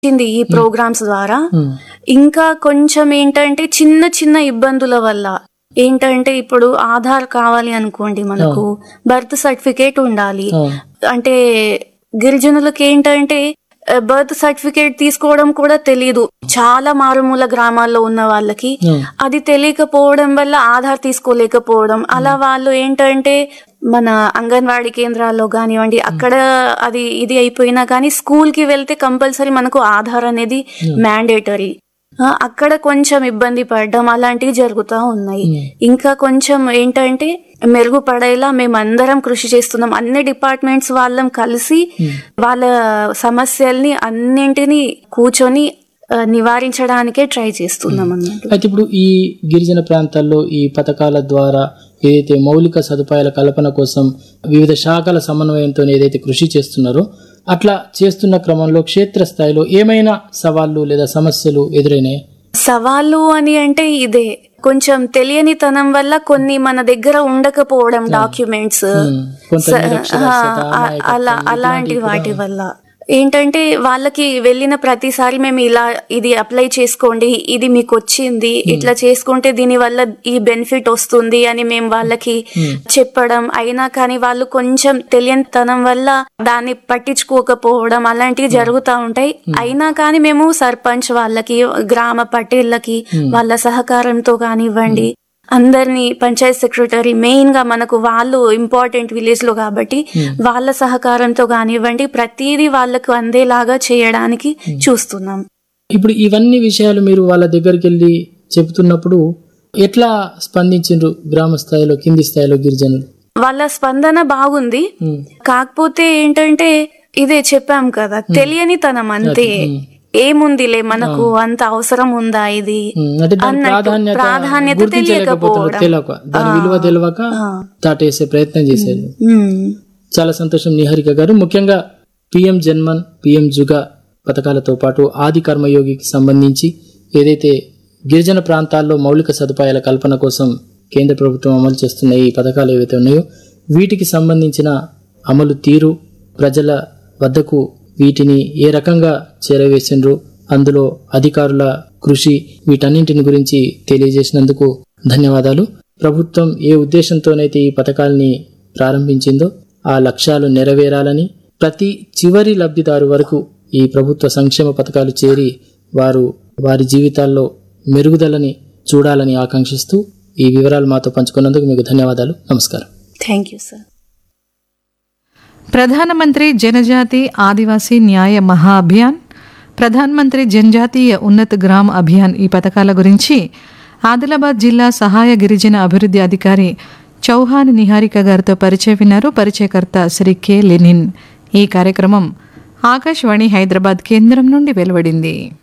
వచ్చింది ఈ ప్రోగ్రామ్స్ ద్వారా ఉమ్, ఇంకా కొంచెం ఏంటంటే చిన్న చిన్న ఇబ్బందుల వల్ల ఏంటంటే ఇప్పుడు ఆధార్ కావాలి అనుకోండి మనకు బర్త్ సర్టిఫికేట్ ఉండాలి అవును. అంటే గిరిజనులకు ఏంటంటే బర్త్ సర్టిఫికేట్ తీసుకోవడం కూడా తెలియదు చాలా మారుమూల గ్రామాల్లో ఉన్న వాళ్ళకి ఉమ్, అది తెలియకపోవడం వల్ల ఆధార్ తీసుకోలేకపోవడం అలా వాళ్ళు ఏంటంటే మన అంగన్వాడీ కేంద్రాల్లో కానివ్వండి అక్కడ అది ఇది అయిపోయినా కానీ స్కూల్ కి వెళ్తే కంపల్సరీ మనకు ఆధార్ అనేది మ్యాండేటరీ అక్కడ కొంచెం ఇబ్బంది పడడం అలాంటివి జరుగుతూ ఉన్నాయి ఇంకా కొంచెం ఏంటంటే మెరుగుపడేలా మేమందరం కృషి చేస్తున్నాం అన్ని డిపార్ట్మెంట్స్ వాళ్ళం కలిసి వాళ్ళ సమస్యల్ని అన్నింటినీ కూర్చొని ఆ, నివారించడానికే ట్రై చేస్తున్నాం అన్నట్టు అయితే ఇప్పుడు ఈ గిరిజన ప్రాంతాల్లో ఈ పథకాల ద్వారా ఏదైతే మౌలిక సదుపాయాల కల్పన కోసం వివిధ శాఖల సమన్వయంతో ఏదైతే కృషి చేస్తున్నారో అట్లా చేస్తున్న క్రమంలో క్షేత్రస్థాయిలో ఏమైనా సవాళ్లు లేదా సమస్యలు ఎదురైనాయి సవాళ్ళు అని అంటే ఇదే కొంచెం తెలియనితనం వల్ల కొన్ని మన దగ్గర ఉండకపోవడం డాక్యుమెంట్స్ కొంత నిరక్షరాస్యత, అమాయకత్వం, అలా అలాంటి వాటి వల్ల ఏంటంటే వాళ్ళకి వెళ్ళిన ప్రతిసారి మేము ఇలా ఇది అప్లై చేసుకోండి ఇది మీకు వచ్చింది ఇట్లా చేసుకుంటే దీని వల్ల ఈ బెనిఫిట్ వస్తుంది అని మేము వాళ్ళకి చెప్పడం అయినా కానీ వాళ్ళు కొంచెం తెలియనితనం వల్ల దాన్ని పట్టించుకోకపోవడం అలాంటివి జరుగుతూ ఉంటాయి అయినా కానీ మేము సర్పంచ్ వాళ్ళకి గ్రామ పటేళ్ళకి వాళ్ళ సహకారంతో కానివ్వండి అందరినీ పంచాయత్ సెక్రటరీ మెయిన్ గా మనకు వాళ్ళు ఇంపార్టెంట్ విలేజ్ లో కాబట్టి వాళ్ళ సహకారంతో కానివ్వండి ప్రతిదీ వాళ్ళకు అందేలాగా చేయడానికి చూస్తున్నాం ఇప్పుడు ఇవన్నీ విషయాలు మీరు వాళ్ళ దగ్గరికి వెళ్ళి చెబుతున్నప్పుడు ఎట్లా స్పందించిండ్రు గ్రామ స్థాయిలో కింది స్థాయిలో గిరిజనులు వాళ్ళ స్పందన బాగుంది ఉమ్, కాకపోతే ఏంటంటే ఇదే చెప్పాం కదా తెలియనితనం అంతే ఏముందిలే మనకు అంత అవసరం ఉందా ఇది ఉమ్, అంటే దాని అన్నట్టు ప్రాధాన్యత ప్రాధాన్యత గుర్తించలేకపోతున్నారు తెలియకపోవడం. తెలియక దాని విలువ తెలియక దాటేసే ప్రయత్నం చేశారు ఉమ్. చాలా సంతోషం నిహారిక గారు ముఖ్యంగా పిఎం జన్మన్ పిఎం జుగా పథకాలతో పాటు ఆది కర్మయోగికి సంబంధించి ఏదైతే గిరిజన ప్రాంతాల్లో మౌలిక సదుపాయాల కల్పన కోసం కేంద్ర ప్రభుత్వం అమలు చేస్తున్న ఈ పథకాలు ఏవైతే ఉన్నాయో వీటికి సంబంధించిన అమలు తీరు ప్రజల వద్దకు వీటిని ఏ రకంగా చేరవేసిండ్రు అందులో అధికారుల కృషి వీటన్నింటిని గురించి తెలియజేసినందుకు ధన్యవాదాలు ప్రభుత్వం ఏ ఉద్దేశంతోనైతే ఈ పథకాల్ని ప్రారంభించిందో ఆ లక్ష్యాలు నెరవేరాలని ప్రతి చివరి లబ్ధిదారు వరకు ఈ ప్రభుత్వ సంక్షేమ పథకాలు చేరి వారు వారి జీవితాల్లో మెరుగుదలని చూడాలని ఆకాంక్షిస్తూ ఈ వివరాలు మాతో పంచుకున్నందుకు మీకు ధన్యవాదాలు నమస్కారం థ్యాంక్ యూ సార్ ప్రధానమంత్రి జనజాతి ఆదివాసీ న్యాయ మహా అభియాన్ ప్రధానమంత్రి జనజాతీయ ఉన్నత గ్రామ్ అభియాన్ ఈ పథకాల గురించి ఆదిలాబాద్ జిల్లా సహాయ గిరిజన అభివృద్ధి అధికారి చౌహాన్ నిహారిక గారితో పరిచయ విన్నారు పరిచయకర్త శ్రీ కె లెనిన్ ఈ కార్యక్రమం ఆకాశవాణి హైదరాబాద్ కేంద్రం నుండి వెలువడింది